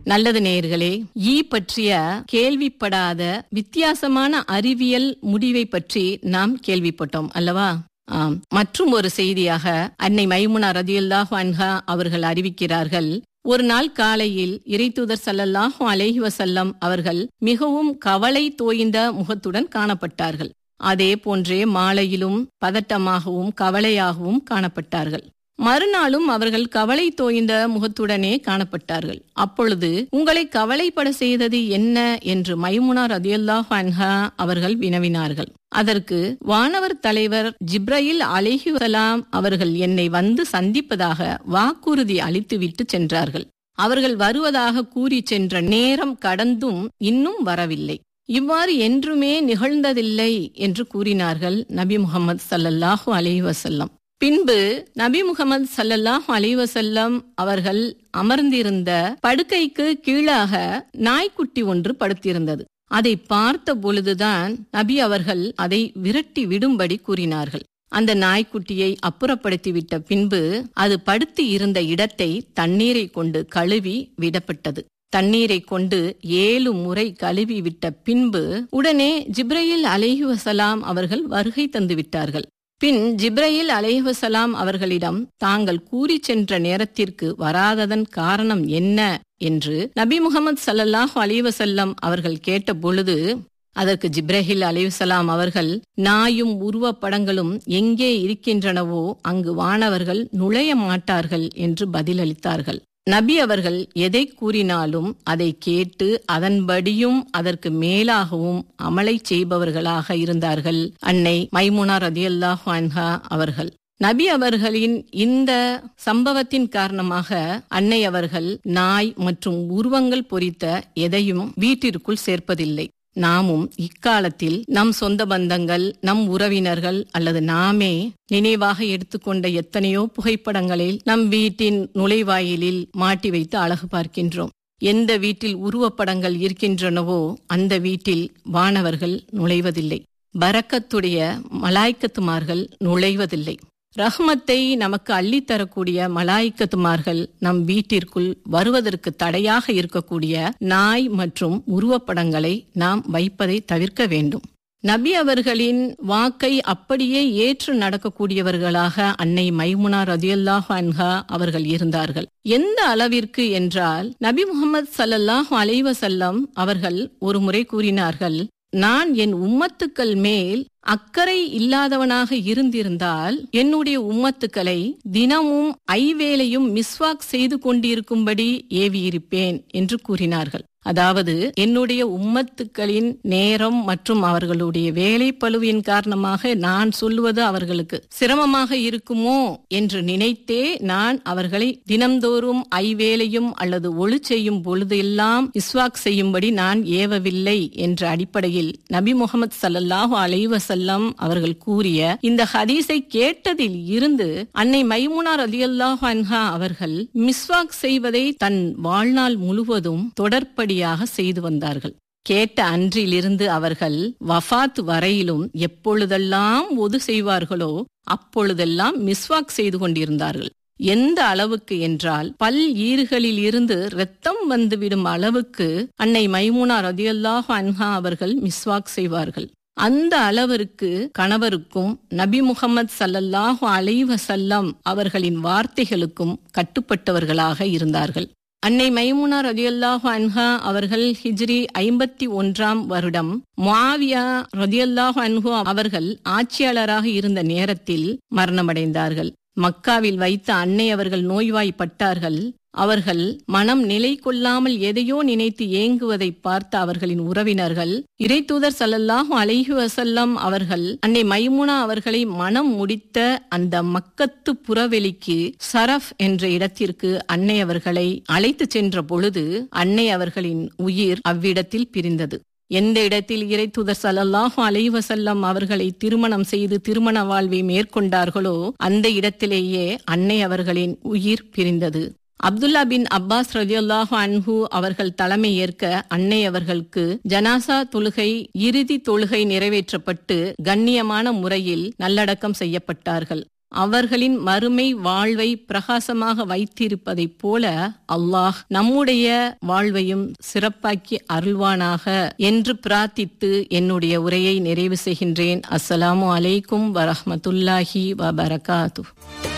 நல்லது நேயர்களே ஈ பற்றிய கேள்விப்படாத வித்தியாசமான அறிவியல் முடிவை பற்றி நாம் கேள்விப்பட்டோம் அல்லவா ஆம் மற்றும் ஒரு செய்தியாக அன்னை மைமுனா ரதியுல்லாஹு அன்ஹா அவர்கள் அறிவிக்கிறார்கள் ஒரு நாள் காலையில் இறைத்தூதர் சல்லல்லாஹு அலைஹி வசல்லம் அவர்கள் மிகவும் கவலை தோய்ந்த முகத்துடன் காணப்பட்டார்கள் அதே போன்றே மாலையிலும் பதட்டமாகவும் கவலையாகவும் காணப்பட்டார்கள் மறுநாளும் அவர்கள் கவலை தோய்ந்த முகத்துடனே காணப்பட்டார்கள் அப்பொழுது உங்களை கவலைப்பட செய்தது என்ன என்று மைமுனா ரதியுல்லாஹ் அன்ஹா அவர்கள் வினவினார்கள் அதற்கு வானவர் தலைவர் ஜிப்ரயில் அலிஹுசலாம் அவர்கள் என்னை வந்து சந்திப்பதாக வாக்குறுதி அளித்துவிட்டு சென்றார்கள் அவர்கள் வருவதாக கூறி சென்ற நேரம் கடந்தும் இன்னும் வரவில்லை இவ்வாறு என்றுமே நிகழ்ந்ததில்லை என்று கூறினார்கள் நபி முகமது சல்லல்லாஹு அலி வசல்லம் பின்பு நபி முகமது சல்லல்லாஹ் அலிவசல்லம் அவர்கள் அமர்ந்திருந்த படுக்கைக்கு கீழாக நாய்க்குட்டி ஒன்று படுத்திருந்தது அதை பார்த்த பொழுதுதான் நபி அவர்கள் அதை விரட்டி விடும்படி கூறினார்கள் அந்த நாய்க்குட்டியை அப்புறப்படுத்திவிட்ட பின்பு அது படுத்து இருந்த இடத்தை தண்ணீரை கொண்டு கழுவி விடப்பட்டது தண்ணீரை கொண்டு ஏழு முறை கழுவி விட்ட பின்பு உடனே ஜிப்ரயில் அலைஹி வசலாம் அவர்கள் வருகை தந்து விட்டார்கள் பின் ஜிப்ரயில் அலைஹசலாம் அவர்களிடம் தாங்கள் கூறி சென்ற நேரத்திற்கு வராததன் காரணம் என்ன என்று நபி முகமது சல்லல்லாஹு அலிவசல்லம் அவர்கள் கேட்ட பொழுது அதற்கு ஜிப்ரஹில் அலிவசலாம் அவர்கள் நாயும் உருவப்படங்களும் எங்கே இருக்கின்றனவோ அங்கு வானவர்கள் நுழைய மாட்டார்கள் என்று பதிலளித்தார்கள் நபி அவர்கள் எதை கூறினாலும் அதை கேட்டு அதன்படியும் அதற்கு மேலாகவும் அமலை செய்பவர்களாக இருந்தார்கள் அன்னை மைமுனா ரதியல்லாஹு அன்ஹா அவர்கள் நபி அவர்களின் இந்த சம்பவத்தின் காரணமாக அன்னை அவர்கள் நாய் மற்றும் உருவங்கள் பொறித்த எதையும் வீட்டிற்குள் சேர்ப்பதில்லை நாமும் இக்காலத்தில் நம் சொந்த பந்தங்கள் நம் உறவினர்கள் அல்லது நாமே நினைவாக எடுத்துக்கொண்ட எத்தனையோ புகைப்படங்களில் நம் வீட்டின் நுழைவாயிலில் மாட்டி வைத்து அழகு பார்க்கின்றோம் எந்த வீட்டில் உருவப்படங்கள் இருக்கின்றனவோ அந்த வீட்டில் வானவர்கள் நுழைவதில்லை பரக்கத்துடைய மலாய்க்கத்துமார்கள் நுழைவதில்லை ரஹ்மத்தை நமக்கு அள்ளித்தரக்கூடிய மலாய்க்கத்துமார்கள் நம் வீட்டிற்குள் வருவதற்கு தடையாக இருக்கக்கூடிய நாய் மற்றும் உருவப்படங்களை நாம் வைப்பதை தவிர்க்க வேண்டும் நபி அவர்களின் வாக்கை அப்படியே ஏற்று நடக்கக்கூடியவர்களாக அன்னை மைமுனா ரதியல்லாஹு அன்ஹா அவர்கள் இருந்தார்கள் எந்த அளவிற்கு என்றால் நபி முகமது சல்லல்லாஹு அலைவசல்லம் அவர்கள் ஒரு முறை கூறினார்கள் நான் என் உம்மத்துக்கள் மேல் அக்கறை இல்லாதவனாக இருந்திருந்தால் என்னுடைய உம்மத்துக்களை தினமும் ஐவேளையும் மிஸ்வாக் செய்து கொண்டிருக்கும்படி ஏவியிருப்பேன் என்று கூறினார்கள் அதாவது என்னுடைய உம்மத்துக்களின் நேரம் மற்றும் அவர்களுடைய வேலை பழுவின் காரணமாக நான் சொல்லுவது அவர்களுக்கு சிரமமாக இருக்குமோ என்று நினைத்தே நான் அவர்களை தினம்தோறும் ஐவேளையும் அல்லது ஒளி செய்யும் பொழுது எல்லாம் இஸ்வாக் செய்யும்படி நான் ஏவவில்லை என்ற அடிப்படையில் நபி முகமது சல்லாஹூ அலைவசல்லம் அவர்கள் கூறிய இந்த ஹதீஸை கேட்டதில் இருந்து அன்னை மைமுனா ரலியல்லாஹு அன்ஹா அவர்கள் மிஸ்வாக் செய்வதை தன் வாழ்நாள் முழுவதும் தொடர்படி படியாக செய்து வந்தார்கள் கேட்ட அன்றிலிருந்து அவர்கள் வஃத் வரையிலும் எப்பொழுதெல்லாம் ஒது செய்வார்களோ அப்பொழுதெல்லாம் மிஸ்வாக் செய்து கொண்டிருந்தார்கள் எந்த அளவுக்கு என்றால் பல் ஈறுகளில் இருந்து ரத்தம் வந்துவிடும் அளவுக்கு அன்னை மைமுனா ரதியல்லாஹு அன்ஹா அவர்கள் மிஸ்வாக் செய்வார்கள் அந்த அளவிற்கு கணவருக்கும் நபி முகமது சல்லல்லாஹு அலைவசல்லம் அவர்களின் வார்த்தைகளுக்கும் கட்டுப்பட்டவர்களாக இருந்தார்கள் அன்னை மைமுனா ரதியல்லாஹு அன்ஹா அவர்கள் ஹிஜ்ரி ஐம்பத்தி ஒன்றாம் வருடம் மாவியா ரதியல்லாஹு அன்ஹு அவர்கள் ஆட்சியாளராக இருந்த நேரத்தில் மரணமடைந்தார்கள் மக்காவில் வைத்த அன்னை அவர்கள் நோய்வாய்ப்பட்டார்கள் அவர்கள் மனம் நிலை கொள்ளாமல் எதையோ நினைத்து ஏங்குவதை பார்த்த அவர்களின் உறவினர்கள் இறைத்தூதர் சல்லல்லாஹு அலைஹி வசல்லம் அவர்கள் அன்னை மைமுனா அவர்களை மனம் முடித்த அந்த மக்கத்து புறவெளிக்கு சரஃப் என்ற இடத்திற்கு அன்னை அவர்களை அழைத்து சென்ற பொழுது அன்னை அவர்களின் உயிர் அவ்விடத்தில் பிரிந்தது எந்த இடத்தில் இறை தூதர் சல்லாஹு அலைவசல்லம் அவர்களை திருமணம் செய்து திருமண வாழ்வை மேற்கொண்டார்களோ அந்த இடத்திலேயே அன்னை அவர்களின் உயிர் பிரிந்தது அப்துல்லா பின் அப்பாஸ் ரலியுல்லாஹு அன்ஹு அவர்கள் தலைமை ஏற்க அன்னை அவர்களுக்கு ஜனாசா தொழுகை இறுதி தொழுகை நிறைவேற்றப்பட்டு கண்ணியமான முறையில் நல்லடக்கம் செய்யப்பட்டார்கள் அவர்களின் மறுமை வாழ்வை பிரகாசமாக வைத்திருப்பதைப் போல அல்லாஹ் நம்முடைய வாழ்வையும் சிறப்பாக்கி அருள்வானாக என்று பிரார்த்தித்து என்னுடைய உரையை நிறைவு செய்கின்றேன் அஸ்ஸலாமு அலைக்கும் வரஹ்மத்துல்லாஹி வபரகாத்து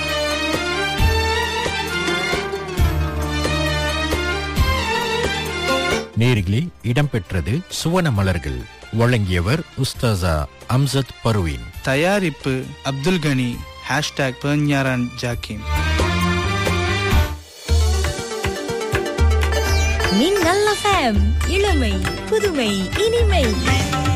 நேரிலே இடம்பெற்றது சுவன மலர்கள் வழங்கியவர் உஸ்தாசா அம்சத் பர்வீன் தயாரிப்பு அப்துல் கனி ஹேஷ்டாக் பெர்ஞாரான் ஜாக்கிம் மின்னல் எஃப்எம் இளமை புதுமை இனிமை